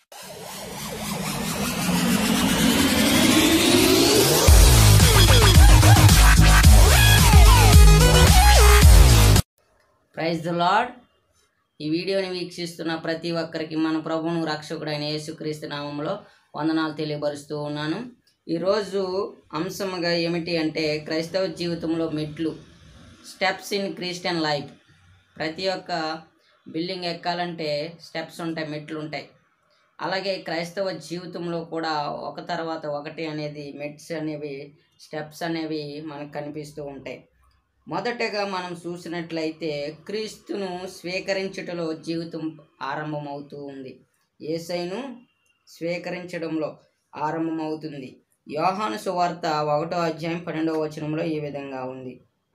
praise the lord ఈ వీడియోని వీక్షిస్తున్న ప్రతి ఒక్కరికి మన ప్రభువును రక్షకుడైన యేసుక్రీస్తు నామంలో వందనాలు తెలియపరుస్తూ ఉన్నాను ఈరోజు అంశముగా ఏమిటి అంటే క్రైస్తవ జీవితంలో మెట్లు స్టెప్స్ ఇన్ క్రిస్టియన్ లైఫ్ ప్రతి ఒక్క బిల్డింగ్ ఎక్కాలంటే స్టెప్స్ ఉంటాయి మెట్లు ఉంటాయి అలాగే క్రైస్తవ జీవితంలో కూడా ఒక తర్వాత ఒకటి అనేది మెట్స్ అనేవి స్టెప్స్ అనేవి మనకు కనిపిస్తూ ఉంటాయి మొదటగా మనం చూసినట్లయితే క్రీస్తును స్వీకరించుటలో జీవితం ఆరంభమవుతూ ఉంది ఏసైను స్వీకరించడంలో ఆరంభమవుతుంది యోహాను సువార్త ఒకటో అధ్యాయం పన్నెండవ వచనంలో ఈ విధంగా ఉంది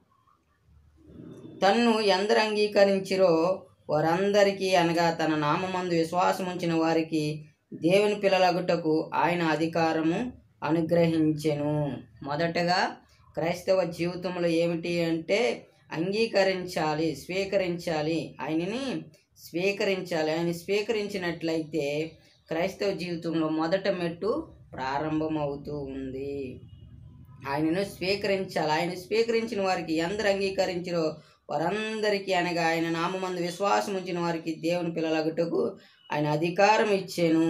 తన్ను ఎందరు అంగీకరించిరో వారందరికీ అనగా తన నామమందు విశ్వాసం ఉంచిన వారికి దేవుని పిల్లలగుటకు ఆయన అధికారము అనుగ్రహించెను మొదటగా క్రైస్తవ జీవితంలో ఏమిటి అంటే అంగీకరించాలి స్వీకరించాలి ఆయనని స్వీకరించాలి ఆయన స్వీకరించినట్లయితే క్రైస్తవ జీవితంలో మొదట మెట్టు ప్రారంభమవుతూ ఉంది ఆయనను స్వీకరించాలి ఆయన స్వీకరించిన వారికి ఎందరు అంగీకరించారో వారందరికీ అనగా ఆయన నామందు విశ్వాసం ఉంచిన వారికి దేవుని పిల్లలగుటకు ఆయన అధికారం ఇచ్చాను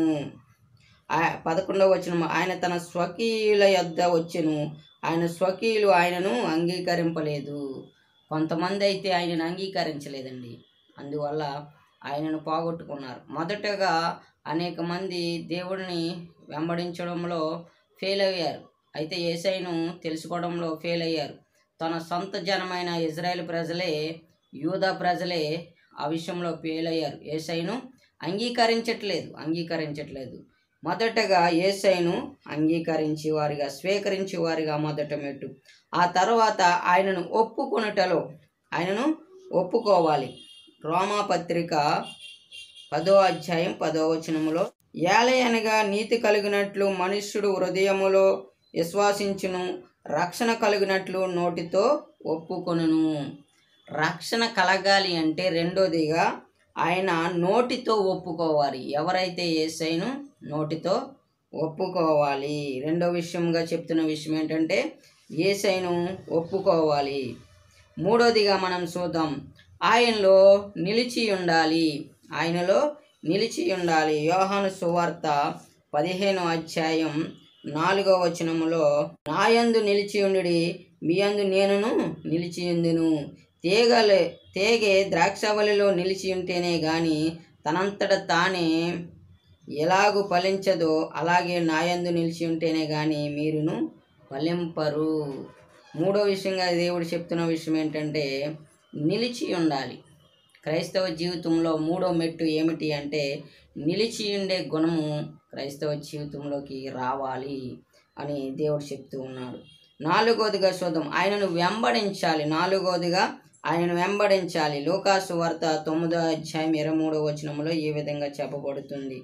పదకొండవ వచ్చిన ఆయన తన స్వకీయుల యొద్ద వచ్చెను ఆయన స్వకీయులు ఆయనను అంగీకరింపలేదు కొంతమంది అయితే ఆయనను అంగీకరించలేదండి అందువల్ల ఆయనను పోగొట్టుకున్నారు మొదటగా అనేక మంది దేవుడిని వెంబడించడంలో ఫెయిల్ అయ్యారు అయితే ఏసైను తెలుసుకోవడంలో ఫెయిల్ అయ్యారు తన సొంత జనమైన ఇజ్రాయెల్ ప్రజలే యూదా ప్రజలే ఆ విషయంలో ఫెయిల్ అయ్యారు ఏసైను అంగీకరించట్లేదు అంగీకరించట్లేదు మొదటగా ఏసైను అంగీకరించి వారిగా స్వీకరించి వారిగా మొదట మెట్టు ఆ తర్వాత ఆయనను ఒప్పుకొనుటలో ఆయనను ఒప్పుకోవాలి రోమాపత్రిక పదో అధ్యాయం పదో వచనములో ఏలయనగా నీతి కలిగినట్లు మనుష్యుడు హృదయములో విశ్వాసించును రక్షణ కలిగినట్లు నోటితో ఒప్పుకొనును రక్షణ కలగాలి అంటే రెండోదిగా ఆయన నోటితో ఒప్పుకోవాలి ఎవరైతే ఏసైను నోటితో ఒప్పుకోవాలి రెండో విషయంగా చెప్తున్న విషయం ఏంటంటే ఏసైను ఒప్పుకోవాలి మూడోదిగా మనం చూద్దాం ఆయనలో నిలిచి ఉండాలి ఆయనలో నిలిచి ఉండాలి యోహాను సువార్త పదిహేను అధ్యాయం నాలుగో వచనములో నాయందు నిలిచి ఉండి మీ అందు నేనును నిలిచి ఉందును తీగలే తేగే ద్రాక్షవల్లిలో నిలిచి ఉంటేనే గాని తనంతట తానే ఎలాగు ఫలించదో అలాగే నాయందు నిలిచి ఉంటేనే గాని మీరును ఫలింపరు మూడో విషయంగా దేవుడు చెప్తున్న విషయం ఏంటంటే నిలిచి ఉండాలి క్రైస్తవ జీవితంలో మూడో మెట్టు ఏమిటి అంటే నిలిచి ఉండే గుణము క్రైస్తవ జీవితంలోకి రావాలి అని దేవుడు చెప్తూ ఉన్నాడు నాలుగోదిగా చూద్దాం ఆయనను వెంబడించాలి నాలుగోదిగా ఆయనను వెంబడించాలి లోకాసు వార్త తొమ్మిదో అధ్యాయం ఇరవై మూడో వచనంలో ఈ విధంగా చెప్పబడుతుంది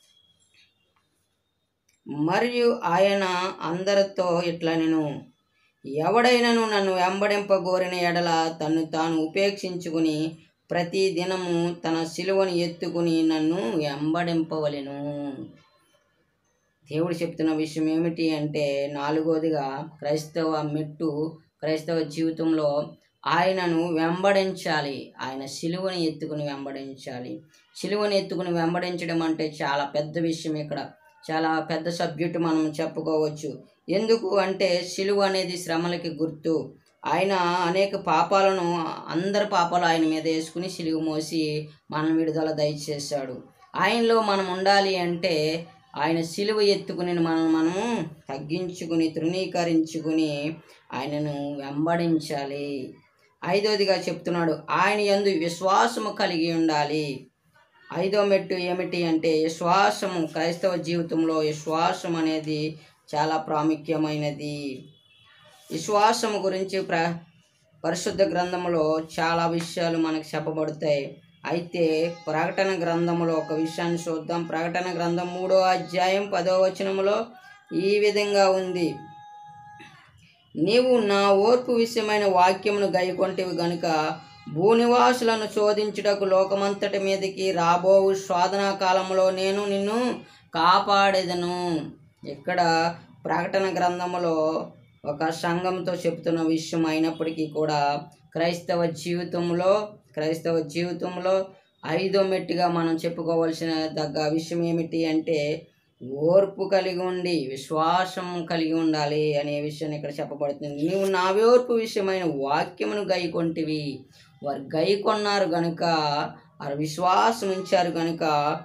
మరియు ఆయన అందరితో ఇట్లా నేను ఎవడైనను నన్ను వెంబడింపగోరిన ఎడల తన్ను తాను ఉపేక్షించుకుని ప్రతి దినము తన శిలువను ఎత్తుకుని నన్ను వెంబడింపవలెను దేవుడు చెప్తున్న విషయం ఏమిటి అంటే నాలుగోదిగా క్రైస్తవ మెట్టు క్రైస్తవ జీవితంలో ఆయనను వెంబడించాలి ఆయన శిలువని ఎత్తుకుని వెంబడించాలి శిలువని ఎత్తుకుని వెంబడించడం అంటే చాలా పెద్ద విషయం ఇక్కడ చాలా పెద్ద సబ్జెక్టు మనం చెప్పుకోవచ్చు ఎందుకు అంటే శిలువ అనేది శ్రమలకి గుర్తు ఆయన అనేక పాపాలను అందరి పాపాలు ఆయన మీద వేసుకుని సిలువ మోసి మనం విడుదల దయచేశాడు ఆయనలో మనం ఉండాలి అంటే ఆయన సిలువ ఎత్తుకుని మనం మనము తగ్గించుకుని తృణీకరించుకుని ఆయనను వెంబడించాలి ఐదోదిగా చెప్తున్నాడు ఆయన యందు విశ్వాసము కలిగి ఉండాలి ఐదో మెట్టు ఏమిటి అంటే విశ్వాసము క్రైస్తవ జీవితంలో విశ్వాసం అనేది చాలా ప్రాముఖ్యమైనది విశ్వాసము గురించి ప్ర పరిశుద్ధ గ్రంథంలో చాలా విషయాలు మనకు చెప్పబడతాయి అయితే ప్రకటన గ్రంథంలో ఒక విషయాన్ని చూద్దాం ప్రకటన గ్రంథం మూడో అధ్యాయం పదో వచనములో ఈ విధంగా ఉంది నీవు నా ఓర్పు విషయమైన వాక్యమును గైకొంటివి గనుక భూనివాసులను శోధించుటకు లోకమంతటి మీదకి రాబోవు శోధనా కాలంలో నేను నిన్ను కాపాడేదను ఇక్కడ ప్రకటన గ్రంథములో ఒక సంఘంతో చెప్తున్న విషయం అయినప్పటికీ కూడా క్రైస్తవ జీవితంలో క్రైస్తవ జీవితంలో ఐదో మెట్టుగా మనం చెప్పుకోవాల్సిన దగ్గ విషయం ఏమిటి అంటే ఓర్పు కలిగి ఉండి విశ్వాసం కలిగి ఉండాలి అనే విషయాన్ని ఇక్కడ చెప్పబడుతుంది నీవు నా ఓర్పు విషయమైన వాక్యమును గైకొంటివి వారు గైకొన్నారు గనుక వారు విశ్వాసం ఉంచారు గనుక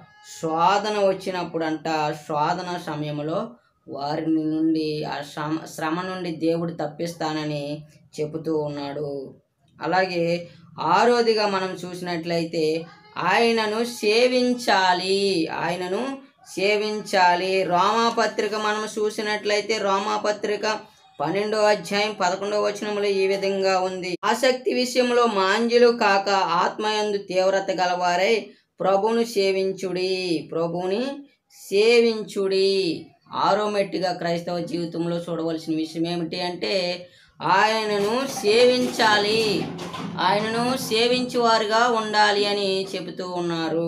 శోధన వచ్చినప్పుడు అంట శోధన సమయంలో వారిని నుండి ఆ శ్రమ శ్రమ నుండి దేవుడు తప్పిస్తానని చెబుతూ ఉన్నాడు అలాగే ఆరోదిగా మనం చూసినట్లయితే ఆయనను సేవించాలి ఆయనను సేవించాలి రోమాపత్రిక మనం చూసినట్లయితే రోమాపత్రిక పన్నెండో అధ్యాయం పదకొండవ వచనంలో ఈ విధంగా ఉంది ఆసక్తి విషయంలో మాంజులు కాక ఆత్మయందు తీవ్రత గలవారై ప్రభువును సేవించుడి ప్రభువుని సేవించుడి ఆరో మెట్టుగా క్రైస్తవ జీవితంలో చూడవలసిన విషయం ఏమిటి అంటే ఆయనను సేవించాలి ఆయనను సేవించేవారుగా ఉండాలి అని చెబుతూ ఉన్నారు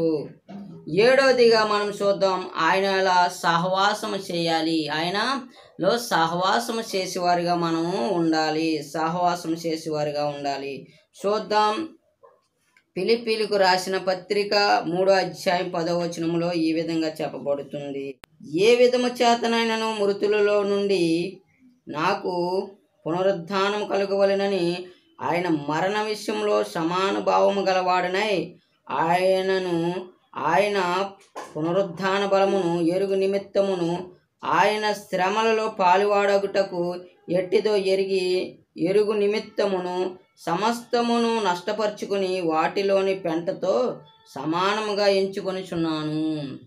ఏడోదిగా మనం చూద్దాం ఆయన సహవాసం చేయాలి ఆయనలో సహవాసం చేసేవారుగా మనము ఉండాలి సహవాసం చేసేవారుగా ఉండాలి చూద్దాం పిలిపిలకు రాసిన పత్రిక మూడో అధ్యాయం పదో వచనంలో ఈ విధంగా చెప్పబడుతుంది ఏ విధము చేతనైనను మృతులలో నుండి నాకు పునరుద్ధానం కలుగవలెనని ఆయన మరణ విషయంలో సమానుభావము గలవాడనై ఆయనను ఆయన పునరుద్ధాన బలమును ఎరుగు నిమిత్తమును ఆయన శ్రమలలో పాలువాడగుటకు ఎట్టిదో ఎరిగి ఎరుగు నిమిత్తమును సమస్తమును నష్టపరుచుకుని వాటిలోని పెంటతో సమానముగా ఎంచుకొనిచున్నాను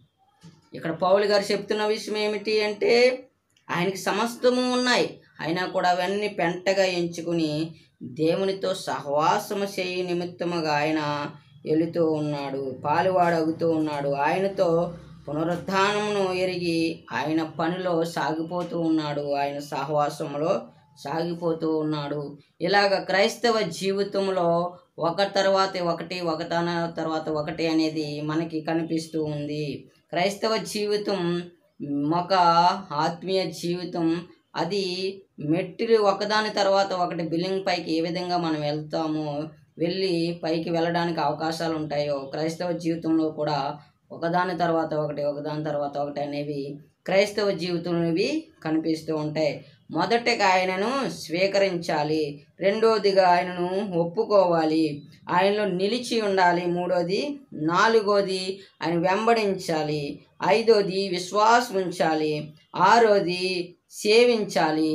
ఇక్కడ పౌలు గారు చెప్తున్న విషయం ఏమిటి అంటే ఆయనకి సమస్తము ఉన్నాయి అయినా కూడా అవన్నీ పెంటగా ఎంచుకుని దేవునితో సహవాసము చేయి నిమిత్తముగా ఆయన వెళుతూ ఉన్నాడు పాలువాడగుతూ ఉన్నాడు ఆయనతో పునరుద్ధానమును ఎరిగి ఆయన పనిలో సాగిపోతూ ఉన్నాడు ఆయన సహవాసంలో సాగిపోతూ ఉన్నాడు ఇలాగ క్రైస్తవ జీవితంలో ఒక తర్వాత ఒకటి ఒకదాన తర్వాత ఒకటి అనేది మనకి కనిపిస్తూ ఉంది క్రైస్తవ జీవితం ఒక ఆత్మీయ జీవితం అది మెట్టులు ఒకదాని తర్వాత ఒకటి బిల్డింగ్ పైకి ఏ విధంగా మనం వెళ్తామో వెళ్ళి పైకి వెళ్ళడానికి అవకాశాలు ఉంటాయో క్రైస్తవ జీవితంలో కూడా ఒకదాని తర్వాత ఒకటి ఒకదాని తర్వాత ఒకటి అనేవి క్రైస్తవ జీవితంలోవి కనిపిస్తూ ఉంటాయి మొదటగా ఆయనను స్వీకరించాలి రెండోదిగా ఆయనను ఒప్పుకోవాలి ఆయనలో నిలిచి ఉండాలి మూడోది నాలుగోది ఆయన వెంబడించాలి ఐదోది విశ్వాసం ఉంచాలి ఆరోది సేవించాలి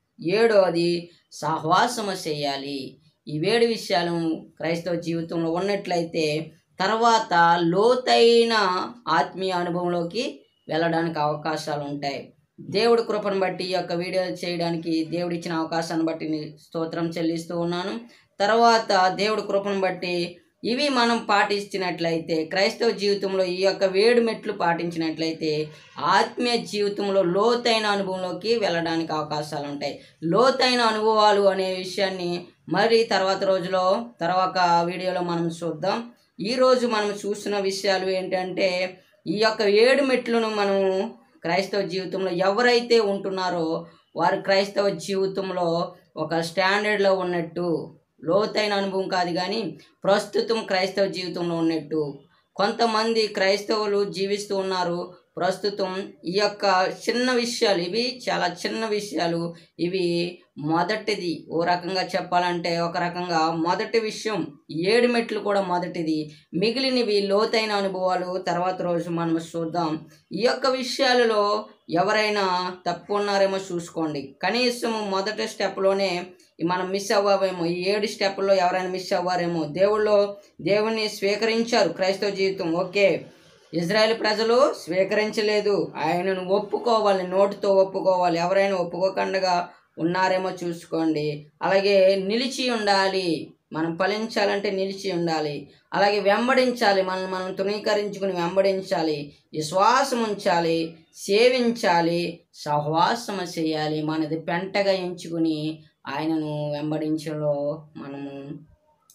ఏడోది సహవాసము చేయాలి ఈ వేడి విషయాలు క్రైస్తవ జీవితంలో ఉన్నట్లయితే తర్వాత లోతైన ఆత్మీయ అనుభవంలోకి వెళ్ళడానికి అవకాశాలు ఉంటాయి దేవుడి కృపను బట్టి ఈ యొక్క వీడియో చేయడానికి దేవుడు ఇచ్చిన అవకాశాన్ని బట్టి నీ స్తోత్రం చెల్లిస్తూ ఉన్నాను తర్వాత దేవుడి కృపను బట్టి ఇవి మనం పాటించినట్లయితే క్రైస్తవ జీవితంలో ఈ యొక్క వేడు మెట్లు పాటించినట్లయితే ఆత్మీయ జీవితంలో లోతైన అనుభవంలోకి వెళ్ళడానికి అవకాశాలు ఉంటాయి లోతైన అనుభవాలు అనే విషయాన్ని మరి తర్వాత రోజులో తర్వాత వీడియోలో మనం చూద్దాం ఈరోజు మనం చూస్తున్న విషయాలు ఏంటంటే ఈ యొక్క ఏడు మెట్లను మనం క్రైస్తవ జీవితంలో ఎవరైతే ఉంటున్నారో వారు క్రైస్తవ జీవితంలో ఒక స్టాండర్డ్లో ఉన్నట్టు లోతైన అనుభవం కాదు కానీ ప్రస్తుతం క్రైస్తవ జీవితంలో ఉన్నట్టు కొంతమంది క్రైస్తవులు జీవిస్తూ ఉన్నారు ప్రస్తుతం ఈ యొక్క చిన్న విషయాలు ఇవి చాలా చిన్న విషయాలు ఇవి మొదటిది ఓ రకంగా చెప్పాలంటే ఒక రకంగా మొదటి విషయం ఏడు మెట్లు కూడా మొదటిది మిగిలినవి లోతైన అనుభవాలు తర్వాత రోజు మనం చూద్దాం ఈ యొక్క విషయాలలో ఎవరైనా తప్పు ఉన్నారేమో చూసుకోండి కనీసం మొదటి స్టెప్లోనే మనం మిస్ అవ్వామేమో ఈ ఏడు స్టెప్లో ఎవరైనా మిస్ అవ్వారేమో దేవుళ్ళు దేవుణ్ణి స్వీకరించారు క్రైస్తవ జీవితం ఓకే ఇజ్రాయెల్ ప్రజలు స్వీకరించలేదు ఆయనను ఒప్పుకోవాలి నోటితో ఒప్పుకోవాలి ఎవరైనా ఒప్పుకోకుండా ఉన్నారేమో చూసుకోండి అలాగే నిలిచి ఉండాలి మనం ఫలించాలంటే నిలిచి ఉండాలి అలాగే వెంబడించాలి మనం మనం తృణీకరించుకుని వెంబడించాలి విశ్వాసం ఉంచాలి సేవించాలి సహవాసము చేయాలి మనది పెంటగా ఎంచుకుని ఆయనను వెంబడించలో మనము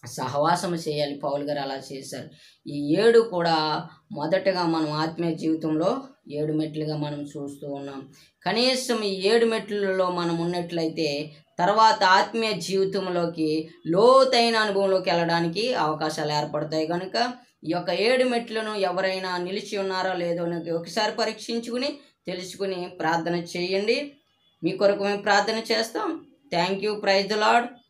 సహవాసం చేయాలి పౌలు గారు అలా చేశారు ఈ ఏడు కూడా మొదటగా మనం ఆత్మీయ జీవితంలో ఏడు మెట్లుగా మనం చూస్తూ ఉన్నాం కనీసం ఈ ఏడు మెట్లలో మనం ఉన్నట్లయితే తర్వాత ఆత్మీయ జీవితంలోకి లోతైన అనుభవంలోకి వెళ్ళడానికి అవకాశాలు ఏర్పడతాయి కనుక ఈ యొక్క ఏడు మెట్లను ఎవరైనా నిలిచి ఉన్నారో లేదో అని ఒకసారి పరీక్షించుకుని తెలుసుకుని ప్రార్థన చేయండి మీ కొరకు మేము ప్రార్థన చేస్తాం thank you praise the lord